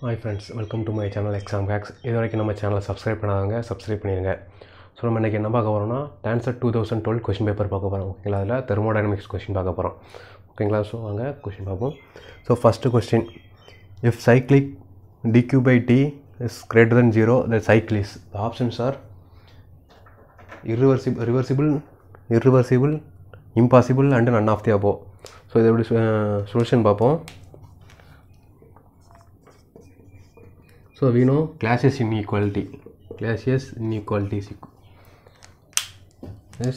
Hi friends welcome to my channel exam hacks இது வரைக்கும் நம்ம சேனலை சப்ஸ்கிரைப் பண்ணாதவங்க சப்ஸ்கிரைப் பண்ணிடுங்க ஸோ நம்ம இன்றைக்கி என்ன பார்க்க போகிறோம்னா TANCET two thousand twelve question paper பார்க்க போகிறோம் ஓகேங்களா அதில் தெர்மோடைனமிக்ஸ் கொஷின் பார்க்க போகிறோம் ஓகேங்களா ஸோ வாங்க கொஷின் பார்ப்போம் so first question if cyclic dq by t is greater than 0 the cycle is the options are irreversible reversible irreversible impossible and none of the above so இதை எப்படி solution பார்ப்போம் so we know classes inequality classes inequality is equal is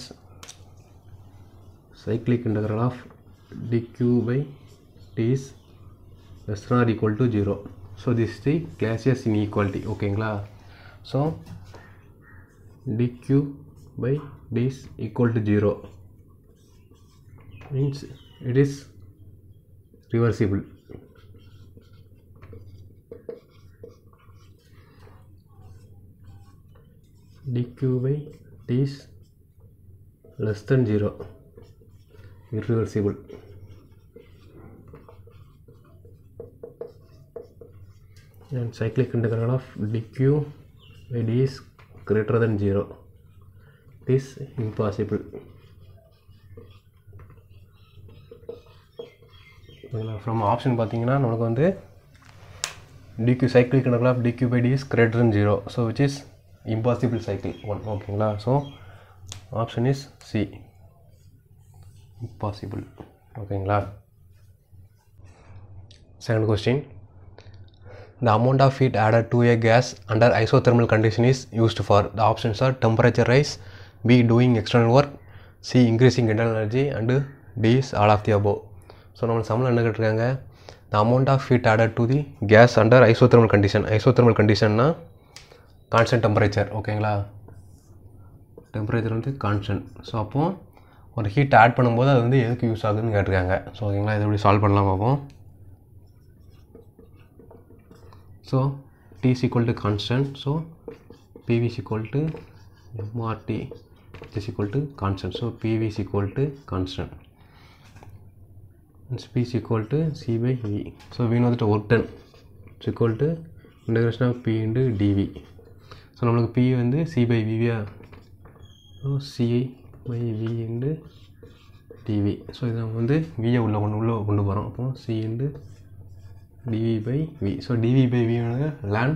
cyclic integral of dq by t is less than or equal to 0 so this is the Clausius inequality ஓகேங்களா so dq by d is equal to 0 means it is reversible dq by d is less than 0 irreversible and cyclic integral of dq by d is greater than 0 it is impossible from option பார்த்தீங்கன்னா நமக்கு வந்து dq cyclic integral of dq by d is greater than 0 so which is impossible cycle one ஓகேங்களா so option is C impossible ஓகேங்களா second question The amount of heat added to a gas under isothermal condition is used for. The options are temperature rise, B. doing external work, C. increasing internal energy and D is all of the above. So நம்ம சம்மில் என்ன கேட்டிருக்காங்க the amount of heat added to the gas under isothermal condition isothermal கண்டிஷன்னா constant temperature ஓகேங்களா temperature வந்து constant so அப்போது ஒரு heat add பண்ணும்போது அது வந்து எதுக்கு யூஸ் ஆகுதுன்னு கேட்டிருக்காங்க ஸோ ஓகேங்களா இதை எப்படி சால்வ் பண்ணலாம் பார்ப்போம் so t is equal to constant so pv is equal to mrt which is equal to constant so pv is equal to constant and p is equal to c by v so we know that work done is equal to integration of p into dv so நம்மளுக்கு p வந்து c by v யா so c by v into dv so இதை நம்ம வந்து v உள்ள கொண்டு உள்ள கொண்டு போகிறோம் அப்போ c into dv by v so dv by v வந்து ln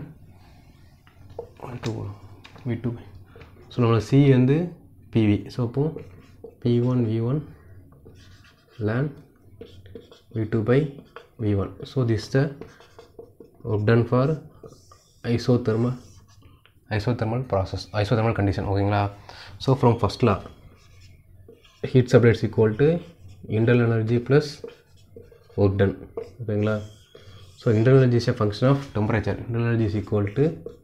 1 v2 ஸோ நம்மளோட c வந்து pv ஸோ அப்போ p1 v1 ln v2 by v1 so this is the work done for isothermal isothermal process isothermal condition ஓகேங்களா so from first law heat supply is equal to internal energy plus work done ஓகேங்களா so internal energy is a function of temperature internal energy is equal to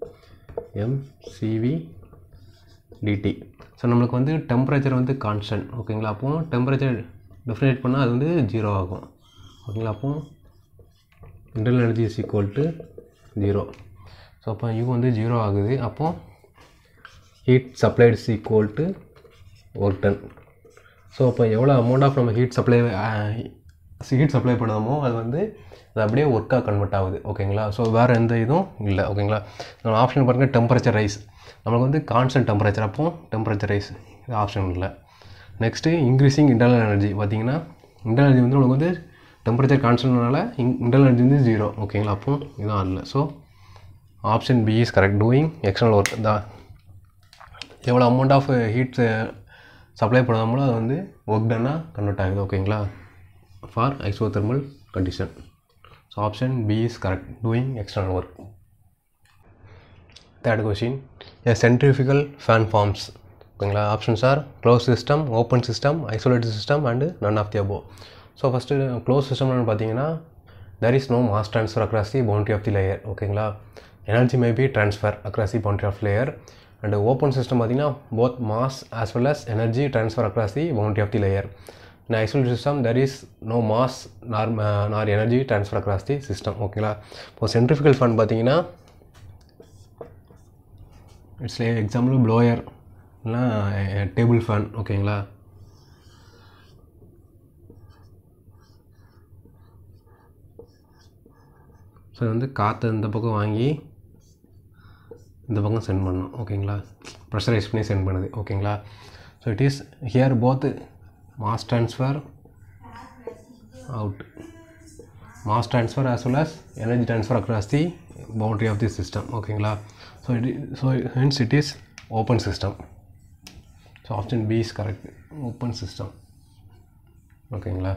mcv dt so நம்மளுக்கு வந்து temperature வந்து constant ஓகேங்களா அப்போ temperature different பண்ணால் அது வந்து zero ஆகும் ஓகேங்களா அப்போ internal energy is equal to zero so அப்போ யூ வந்து ஜீரோ ஆகுது அப்போது heat supplied is equal to work done so அப்போ எவ்வளோ அமௌண்ட் ஆஃப் நம்ம ஹீட் சப்ளை ஹீட் சப்ளை பண்ணுவோமோ அது வந்து அது அப்படியே ஒர்க்காக கன்வெர்ட் ஆகுது ஓகேங்களா ஸோ வேறு எந்த இதுவும் இல்லை ஓகேங்களா நம்ம ஆப்ஷன் பாருங்கள் டெம்பரேச்சர் ரைஸ் நம்மளுக்கு வந்து கான்ஸ்டன்ட் டெம்பரேச்சர் அப்போ டெம்பரேச்சர் ரைஸ் இது ஆப்ஷன் இல்லை நெக்ஸ்ட்டு இன்க்ரீஸிங் இன்டர்னல் எனர்ஜி பார்த்தீங்கன்னா இன்டர்னல் எனர்ஜி வந்து நமக்கு வந்து டெம்பரேச்சர் கான்ஸ்டன்ட்னால இன் இன்டர்னல் எனர்ஜி வந்து ஜீரோ ஓகேங்களா அப்போ இதுதான் இல்லை so option B is correct doing external work தான் எவ்வளோ அமௌண்ட் ஆஃப் ஹீட் சப்ளை பண்ணாமலோ அது வந்து ஒர்க் டன்னாக கன்வெர்ட் ஆகுது ஓகேங்களா for isothermal condition so option B is correct doing external work third question a centrifugal fan forms ஓகேங்களா options are closed system open system isolated system and none of the above so first closed சிஸ்டம்னு பார்த்தீங்கன்னா there is no mass transfer across the boundary of the layer ஓகேங்களா energy may be transfer across the boundary of layer and open system பார்த்தீங்கன்னா both mass as well as energy transfer across the boundary of the layer in isolated system there is no mass nor uh, nor energy transfer across the system ஓகேங்களா இப்போ centrifugal fan பார்த்தீங்கன்னா it's example blower இல்லைனா table fan ஓகேங்களா so இது வந்து காற்று இந்த பக்கம் வாங்கி இந்த பக்கம் சென்ட் பண்ணணும் ஓகேங்களா ப்ரெஷரைஸ் பண்ணி சென்ட் பண்ணுது ஓகேங்களா so it is here both mass transfer out mass transfer as well as energy transfer across the boundary of the system ஓகேங்களா so it so hence it is open system ஸோ option B is correct open system ஓகேங்களா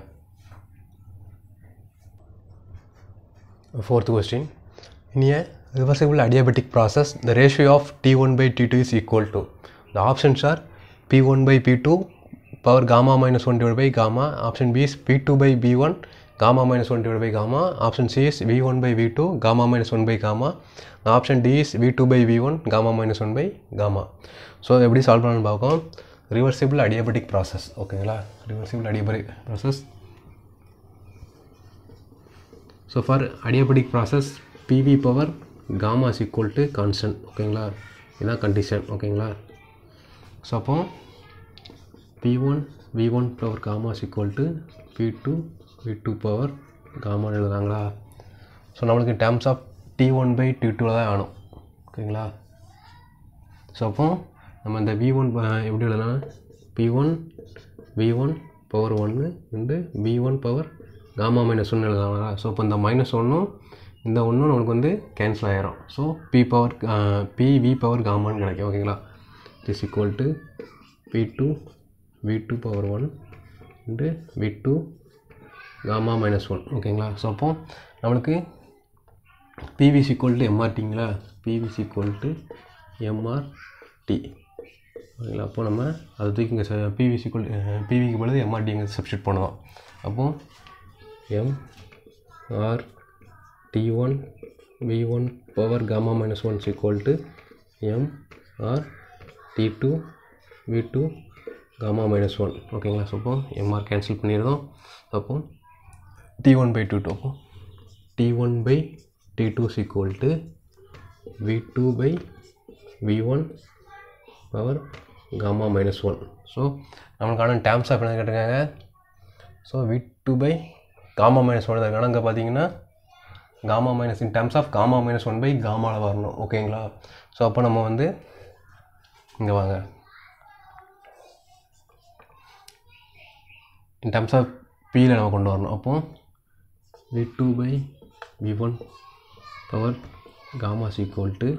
fourth question in a reversible adiabatic process the ratio of t1 by t2 is equal to the options are p1 by p2 power gamma minus 1 divided by gamma option b is p2 by b1 gamma minus 1 divided by gamma option c is v1 by v2 gamma minus 1 by gamma option d is v2 by v1 gamma minus 1 by gamma so எப்படி solve பண்ணணும்னு பார்ப்போம் reversible adiabatic process ஓகேங்களா reversible adiabatic process so for adiabatic process PV power gamma is equal to constant ஓகேங்களா இதுதான் condition ஓகேங்களா so அப்போ P one V one power gamma is equal to P two V two power காமான்னு எழுதுறாங்களா so நம்மளுக்கு terms of T one by T டூவில் தான் ஆனும் ஓகேங்களா ஸோ அப்போ நம்ம இந்த வி ஒன் எப்படி எழுதலாம் P one V one power ஒன்று into V one power gamma minus ஒன்று எழுதலாம் ஸோ இப்போ இந்த மைனஸ் ஒன்றும் இந்த ஒன்றும் நம்மளுக்கு வந்து கேன்சல் ஆகிரும் so P power P V power காமான்னு கிடைக்கும் ஓகேங்களா is equal to P two V two power one into V two gamma minus one ஓகேங்களா ஸோ அப்போ நம்மளுக்கு பிவி ஈக்குவல் டு எம்ஆர்டிங்களா பிவி ஈக்குவல் டு எம்ஆர்டி ஓகேங்களா அப்போ நம்ம அதை தூக்கி இங்கே பிவி ஈக்குவல் பிவிக்கு பொழுது எம்ஆர்டி இங்கே சப்ஸ்டியூட் பண்ணுவோம் அப்போது M R T one V one power gamma minus one equal to M R T two V two gamma minus one ஓகேங்களா ஸோ அப்போ எம்ஆர் கேன்சல் பண்ணிடுறோம் அப்போ T one by two two அப்போ T one by T two equal to V two by V one power gamma minus one so நம்மளுக்கான terms of என்ன கேட்டிருக்காங்க so V two by gamma minus one இருக்காங்க அங்கே பார்த்தீங்கன்னா gamma minus in terms of gamma minus one by காமாவில் வரணும் ஓகேங்களா so அப்போ நம்ம வந்து இங்கே வாங்க இன் டேர்ம்ஸ் ஆஃப் பியில் நம்ம கொண்டு வரணும் அப்போ V two by V one power gamma equal to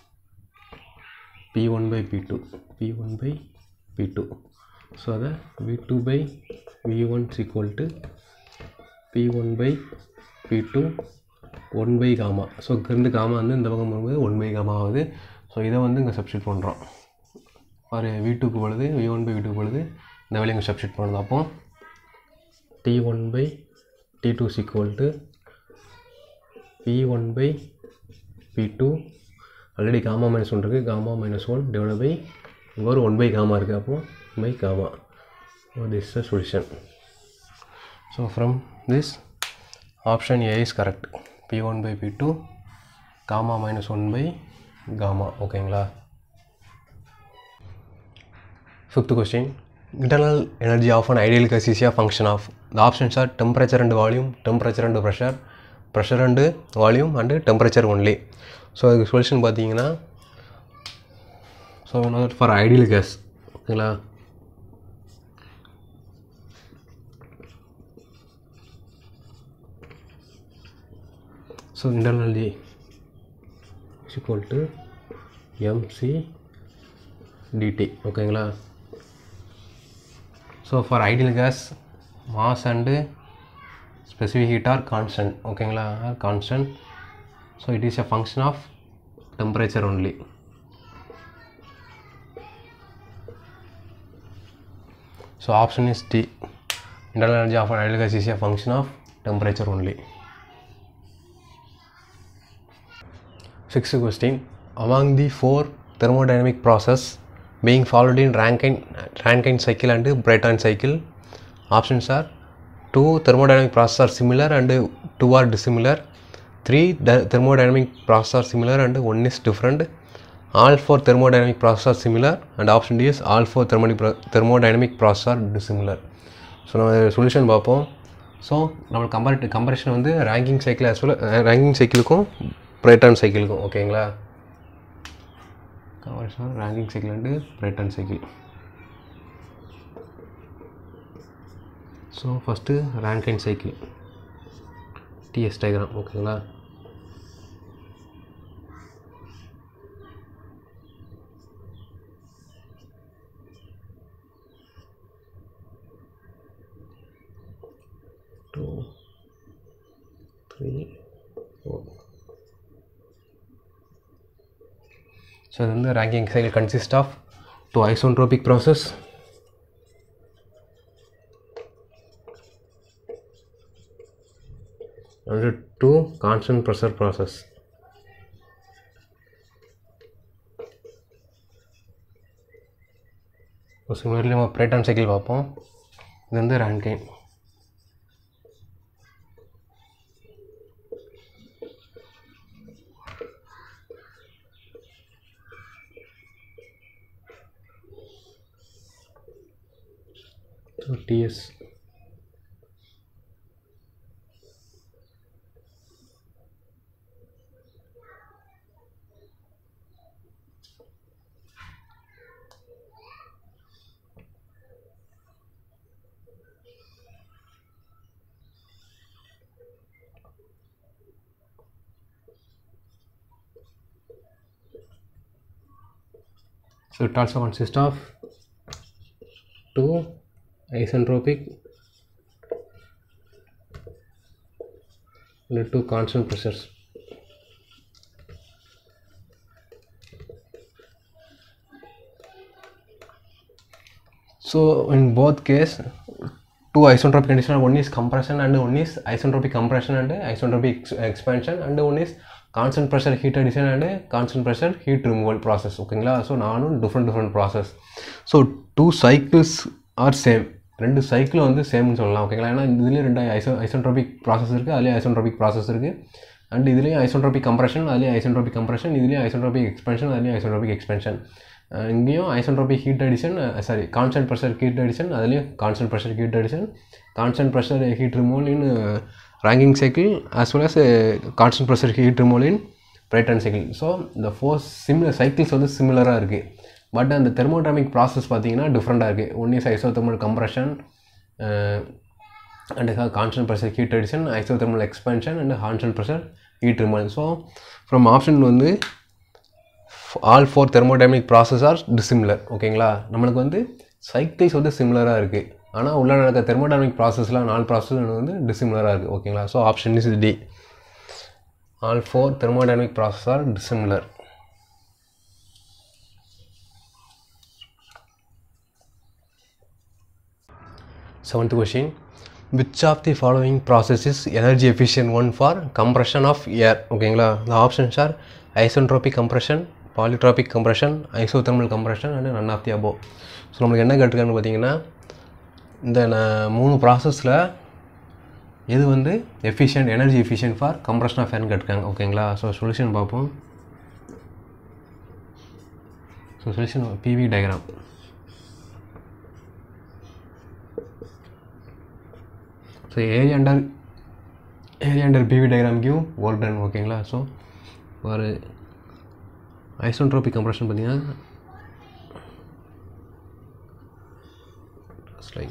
P one by P two P one by P two so அதை V two by V one equal to P one by P two one by gamma so ரெண்டு gamma வந்து இந்த பக்கம் வரும்போது one by gamma ஆகுது so இதை வந்து இங்கே சப்ஸ்டியூட் பண்ணுறோம் ஒரு வி டூக்கு பொழுது V one by V two பொழுது இந்த வேலையை இங்கே சப்ஸ்டியூட் பண்ணுறது அப்போ T one by T two equal to P one by P two already gamma minus one இருக்குது gamma minus one divide by இங்கே ஒரு ஒன் பை காமா இருக்குது அப்போது by gamma this uh solution so from this option A is correct P one by P two gamma minus one by gamma ஓகேங்களா fifth question internal energy of an ideal gas is a function of the options are temperature and volume temperature and pressure pressure and volume and temperature only so அதுக்கு solution பார்த்தீங்கன்னா so for ideal gas ஓகேங்களா so internal energy is equal to MC DT ஓகேங்களா so for ideal gas mass and specific heat are constant ஓகேங்களா are constant so it is a function of temperature only so option is D internal energy of ideal gas is a function of temperature only Sixth question Among the four thermodynamic process being followed in Rankine, Rankine cycle and Brayton cycle, options are two thermodynamic processes are similar and two are dissimilar. Three the- thermodynamic processes are similar and one is different. All four thermodynamic processes are similar and option D is all four thermodynamic, pro- thermodynamic processes are dissimilar. So நம்ம solution பார்ப்போம் so நம்மளுக்கு comparative comparison வந்து Rankine cycle as well Rankine சைக்கிளுக்கும் பிரைட்டான் சைக்கிளுக்கும் ஓகேங்களா comparison Rankine cycle and Brayton cycle so first Rankine cycle TS diagram ஓகேங்களா two three four so இது வந்து Rankine cycle consist of two isentropic process and two constant pressure process similarly நம்ம Brayton cycle பார்ப்போம் இது வந்து Rankine TS So it also consists of two isentropic and two constant pressures. So in both case, two isentropic condition one is compression and one is isentropic compression and isentropic ex- expansion and one is constant pressure heat addition and constant pressure heat removal process ஓகேங்களா so நானும் different different process so two cycles are same ரெண்டு சைக்கிள் வந்து சேம்னு சொல்லலாம் ஓகேங்களா ஏன்னா இதுலேயும் ரெண்டு ஐசோ ஐசோட்ரோபிக் ப்ராசஸ் இருக்குது அதுலேயும் ஐசோட்ரோபிக் ப்ராசஸ் இருக்குது அண்ட் இதுலேயும் ஐசோட்ரோபிக் கம்ப்ரெஷன் அதுலேயும் ஐசோட்ரோபிக் கம்ப்ரெஷன் இதுலேயும் ஐசோட்ரோபிக் எக்ஸ்பென்ஷன் அதுலேயும் ஐசோட்ரோபிக் எக்ஸ்பென்ஷன் இங்கேயும் isotropic heat addition sorry constant pressure heat addition அதுலேயும் constant pressure heat addition constant pressure heat removal in Rankine cycle as well as constant pressure heat removal in Brayton cycle so இந்த four similar cycles வந்து சிமிலராக இருக்குது but அந்த thermodynamic process பார்த்தீங்கன்னா டிஃப்ரெண்ட்டாக இருக்குது one is isothermal compression and constant pressure heat addition isothermal expansion and constant pressure heat removal so from option வந்து all four thermodynamic process are dissimilar ஓகேங்களா நம்மளுக்கு வந்து சைக்கிள்ஸ் வந்து சிமிலராக இருக்குது ஆனால் உள்ள நடக்க தெர்மோடைமிக் ப்ராசஸ்லாம் நாலு ப்ராசஸ் வந்து டிசிமிலராக இருக்குது ஓகேங்களா so option is D all four thermodynamic process are dissimilar Seventh question Which of the following process is energy efficient one for compression of air? ஓகேங்களா the options are isentropic compression polytropic compression isothermal compression and none of the above so நம்மளுக்கு என்ன கேட்டிருக்கான்னு பார்த்தீங்கன்னா இந்த ந- மூணு ப்ராசஸில் எது வந்து efficient energy efficient for compression of ஏர்னு கேட்டிருக்காங்க ஓகேங்களா ஸோ சொல்யூஷன் பார்ப்போம் so solution PV diagram so area under area under PV diagram give work done ஓகேங்களா ஸோ ஒரு ஐசோன்ட்ரோபிக் கம்ப்ரெஷன் பார்த்தீங்கன்னா லைக்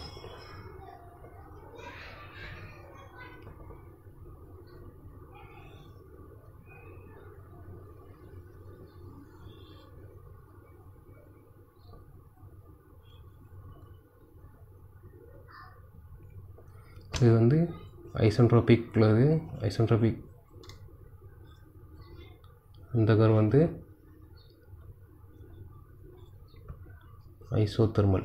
இது வந்து ஐசோன்ட்ரோபிக் உள்ளது ஐசோன்ட்ரோபிக் இந்த கர் வந்து ஐசோதெர்மல்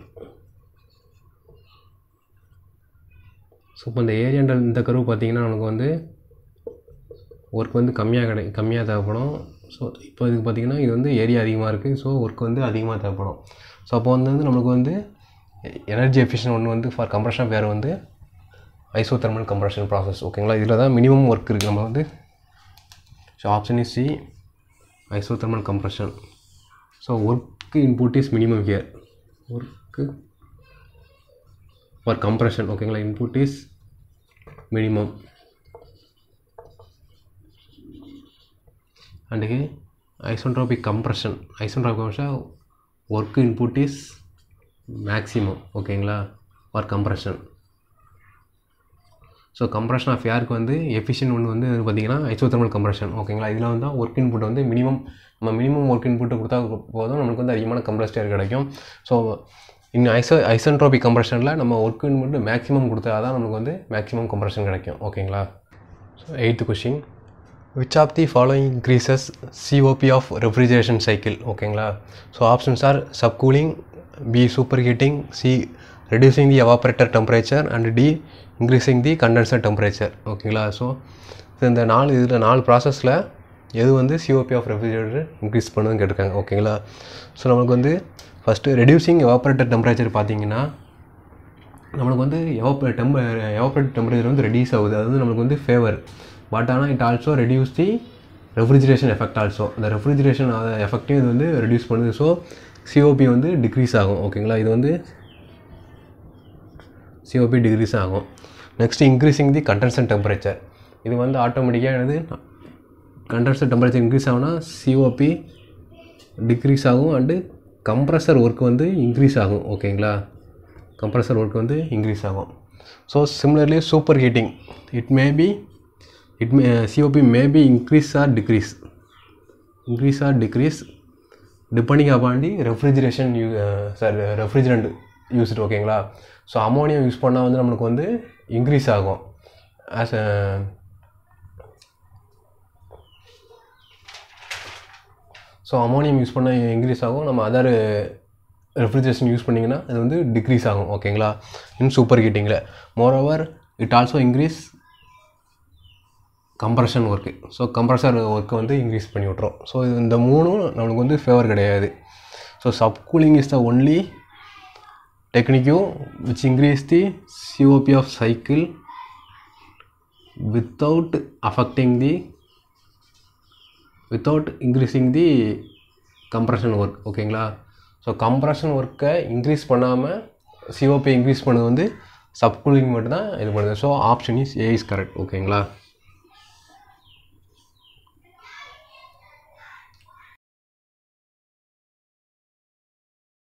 ஸோ இப்போ இந்த ஏரியான்ற இந்த கருவு பார்த்தீங்கன்னா நமக்கு வந்து ஒர்க் வந்து கம்மியாக கிடை கம்மியாக தேவைப்படும் ஸோ இப்போ இதுக்கு பார்த்தீங்கன்னா இது வந்து ஏரியா அதிகமாக இருக்குது ஸோ ஒர்க் வந்து அதிகமாக தேவைப்படும் ஸோ அப்போ வந்து வந்து நம்மளுக்கு வந்து எனர்ஜி எஃபிஷியன் ஒன்று வந்து ஃபார் கம்ப்ரெஷன் வேறு வந்து ஐசோதெர்மல் கம்ப்ரெஷன் ப்ராசஸ் ஓகேங்களா இதில் தான் மினிமம் ஒர்க் இருக்குது நம்ம வந்து so option is C isothermal compression so work input is minimum here work for compression ஓகேங்களா input is minimum and here isentropic compression isentropic compression work input is maximum ஓகேங்களா or compression so compression of ஏருக்கு வந்து efficient ஒன்று வந்து பார்த்தீங்கன்னா isothermal compression ஓகேங்களா இதில் வந்து ஒர்க் இன்புட் வந்து மினிமம் நம்ம மினிமம் ஒர்க் இன்புட் கொடுத்தா போதும் நமக்கு வந்து அதிகமான கம்ப்ரஸ்ட் ஏர் கிடைக்கும் ஸோ இன்னும் ஐசோ ஐசன்ட்ரோபிக் கம்ப்ரெஷனில் நம்ம ஒர்க் இன்புட் மேக்ஸிமம் கொடுத்தா தான் நமக்கு வந்து மேக்ஸிமம் கம்ப்ரெஷன் கிடைக்கும் ஓகேங்களா so eighth question which of the following increases COP of refrigeration cycle ஓகேங்களா so options are subcooling B superheating C reducing the evaporator temperature and D increasing the condenser temperature ஓகேங்களா so இந்த நாலு இதில் நாலு ப்ராசஸில் எது வந்து COP of refrigerator increase பண்ணுதுன்னு கேட்டிருக்காங்க ஓகேங்களா ஸோ நமக்கு வந்து ஃபஸ்ட்டு ரெடியூசிங் எவாப்ரேட்டர் டெம்பரேச்சர் பார்த்தீங்கன்னா நம்மளுக்கு வந்து எவாப்ரே டெம்ப எவாப்ரேட் டெம்பரேச்சர் வந்து ரெடியூஸ் ஆகுது அது வந்து நம்மளுக்கு வந்து ஃபேவர் பட் ஆனால் it also reduce the refrigeration effect also அந்த ரெஃப்ரிஜரேஷன் எஃபெக்ட்டையும் இது வந்து ரெடியூஸ் பண்ணுது ஸோ சிஓபி வந்து டிக்ரீஸ் ஆகும் ஓகேங்களா இது வந்து சிஓபி டிக்ரீஸ் ஆகும் next increasing the condenser temperature இது வந்து ஆட்டோமேட்டிக்காக என்னது கண்டென்சர் டெம்பரேச்சர் இன்க்ரீஸ் ஆகும்னா சிஓபி டிக்ரீஸ் ஆகும் அண்டு கம்ப்ரஸர் ஒர்க் வந்து இன்க்ரீஸ் ஆகும் ஓகேங்களா கம்ப்ரஸர் ஒர்க் வந்து இன்க்ரீஸ் ஆகும் so similarly superheating it may be it may COP may be increase or decrease increase or decrease depending upon the refrigeration you sir refrigerant used ஓகேங்களா so ammonium use பண்ணால் வந்து நம்மளுக்கு வந்து increase ஆகும் as so ammonium use பண்ண increase ஆகும் நம்ம other refrigeration use பண்ணிங்கன்னா அது வந்து டிக்ரீஸ் ஆகும் ஓகேங்களா இன் சூப்பர் ஹீட்டிங்கில் moreover it also increase compression work so compressor ஒர்க்கை வந்து இன்க்ரீஸ் பண்ணி விட்ரும் ஸோ இந்த மூணும் நம்மளுக்கு வந்து ஃபேவர் கிடையாது so subcooling is the only டெக்னிக்கும் which increase the COP of cycle without affecting the without increasing the compression work ஓகேங்களா ஸோ கம்ப்ரஷன் ஒர்க்கை இன்க்ரீஸ் பண்ணாமல் சிஓபி இன்க்ரீஸ் பண்ணது வந்து சப்கூலிங் மட்டும் தான் இது பண்ணுது so option is A is correct ஓகேங்களா